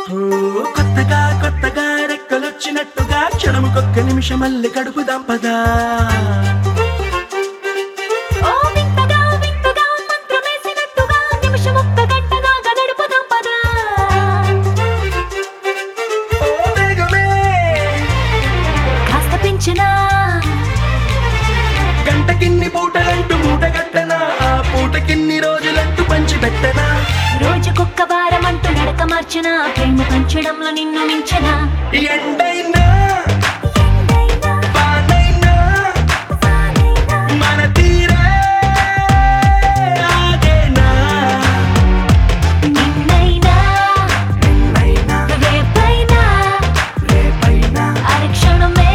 ఓ, కొత్తగా కొత్తగా రెక్కలొచ్చినట్టుగా క్షణముకొక్క నిమిషమల్లి కడుపు దంపదా ఓ వింతగా వింతగా మంత్రమేసినట్టుగా నిమిషం ఒక్క గంటగా గడుపుదాం పదా ఓ వేగమే కాస్త పెంచినా గంటకిన్ని పూటలంటూ మూటగట్టనా ఆ పూటకిన్ని రోజులంటూ పంచి పెట్టనా రోజుకొక్క వారం అంటూ నడక మార్చిన ప్రేమ పంచడంలో నిన్ను మించిన ఎండైనా వానైనా మన తీరే ఆగేనా నిన్నైనా నిన్నైనా రేపైనా రేపైనా అరక్షణమే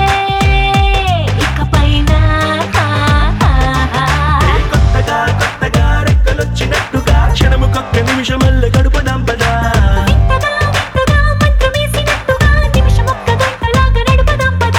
ఇకపైన ఏ కొత్తగా కొత్తగా రెక్కలొచ్చినట్టుగా క్షణముకొక్క నిమిషమల్లె గడుపు దంపదా వింతగా వింతగా మంత్రమేసినట్టుగా నిమిషం ఒక్క గంటలాగా నడుపుదాం పదా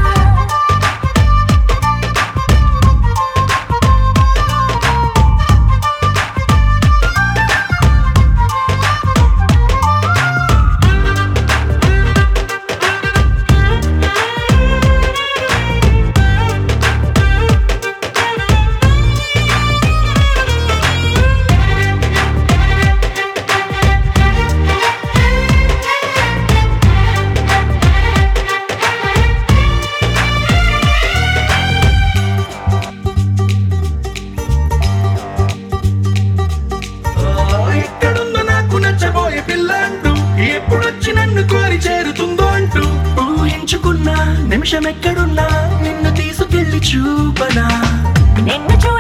ఓ, ఎక్కడుందో నాకు నచ్చబోయే పిల్ల అంటూ ఎప్పుడొచ్చి నన్ను కోరి చేరుతుందో అంటూ ఊహించుకున్నా నిమిషం ఎక్కడున్నా నిన్ను తీసుకెళ్లి చూపనా నిన్ను చూడ